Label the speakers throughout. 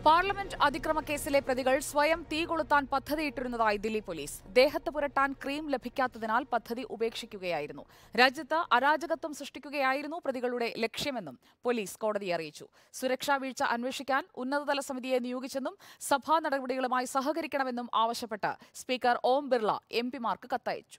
Speaker 1: parliament അതിക്രമ കേസിലെ പ്രതികൾ സ്വയം തീ കൊളുത്താൻ പദ്ധതിയിട്ടിരുന്നതായി ദില്ലി പോലീസ് ദേഹത്ത് പുരട്ടാൻ ക്രീം ലഭിക്കാത്തതിനാൽ പദ്ധതി ഉപേക്ഷിക്കുകയായിരുന്നു രാജ്യത്ത് അരാജകത്വം സൃഷ്ടിക്കുകയായിരുന്നു പ്രതികളുടെ ലക്ഷ്യമെന്നും പോലീസ് കോടതിയെ അറിയിച്ചു സുരക്ഷാ വീഴ്ച അന്വേഷിക്കാൻ ഉന്നതതല സമിതിയെ നിയോഗിച്ചെന്നും സഭാ നടപടികളുമായി സഹകരിക്കണമെന്നും ആവശ്യപ്പെട്ട് സ്പീക്കർ ഓം ബിർള എം പിമാർക്ക് കത്തയച്ചു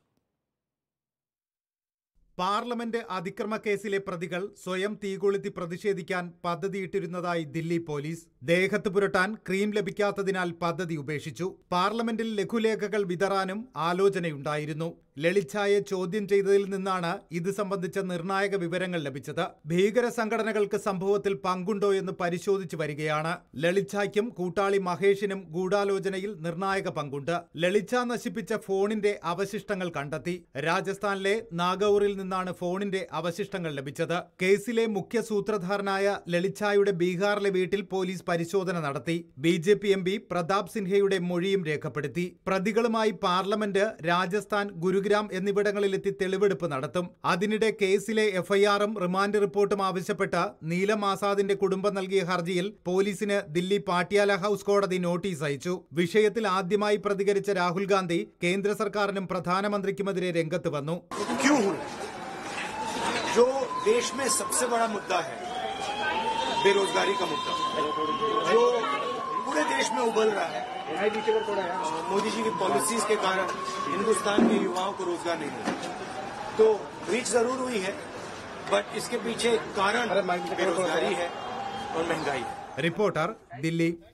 Speaker 2: പാർലമെന്റ് അതിക്രമ കേസിലെ പ്രതികൾ സ്വയം തീകൊളുത്തി പ്രതിഷേധിക്കാൻ പദ്ധതിയിട്ടിരുന്നതായി ദില്ലി പോലീസ് ദേഹത്ത് പുരട്ടാൻ ക്രീം ലഭിക്കാത്തതിനാൽ പദ്ധതി ഉപേക്ഷിച്ചു പാർലമെന്റിൽ ലഘുലേഖകൾ വിതറാനും ആലോചനയുണ്ടായിരുന്നു ലളിച്ചായെ ചോദ്യം ചെയ്തതിൽ നിന്നാണ് ഇത് സംബന്ധിച്ച നിർണായക വിവരങ്ങൾ ലഭിച്ചത് ഭീകര സംഘടനകൾക്ക് സംഭവത്തിൽ പങ്കുണ്ടോ എന്ന് പരിശോധിച്ചു വരികയാണ് ലളിച്ചായ്ക്കും കൂട്ടാളി മഹേഷിനും ഗൂഢാലോചനയിൽ നിർണായക പങ്കുണ്ട് ലളിച്ച നശിപ്പിച്ച ഫോണിന്റെ അവശിഷ്ടങ്ങൾ കണ്ടെത്തി രാജസ്ഥാനിലെ നാഗൌറിൽ നിന്നാണ് ഫോണിന്റെ അവശിഷ്ടങ്ങൾ ലഭിച്ചത് കേസിലെ മുഖ്യ സൂത്രധാരനായ ലളിച്ചായുടെ ബീഹാറിലെ വീട്ടിൽ പോലീസ് പരിശോധന നടത്തി B J P M P Pratap സിൻഹയുടെ മൊഴിയും രേഖപ്പെടുത്തി പ്രതികളുമായി പാർലമെന്റ് രാജസ്ഥാൻ ഗുരുഗ്രാം എന്നിവിടങ്ങളിലെത്തി തെളിവെടുപ്പ് നടത്തും അതിനിടെ കേസിലെ എഫ്ഐആറും റിമാൻഡ് റിപ്പോർട്ടും ആവശ്യപ്പെട്ട് നീലം ആസാദിന്റെ കുടുംബം നൽകിയ ഹർജിയിൽ പോലീസിന് ദില്ലി പാട്യാല ഹൌസ് കോടതി നോട്ടീസ് അയച്ചു വിഷയത്തിൽ ആദ്യമായി പ്രതികരിച്ച രാഹുൽ ഗാന്ധി കേന്ദ്ര സർക്കാരിനും പ്രധാനമന്ത്രിക്കുമെതിരെ രംഗത്ത് വന്നു
Speaker 3: क्यों हुई जो देश में सबसे बड़ा मुद्दा है बेरोजगारी का मुद्दा जो पूरे देश में उबल रहा है मोदी जी की पॉलिसीज के कारण हिंदुस्तान के युवाओं को रोजगार नहीं मिला तो ब्रीच जरूर हुई है बट इसके पीछे कारण बेरोजगारी है और महंगाई है
Speaker 2: റിപ്പോർട്ടർ ദില്ലി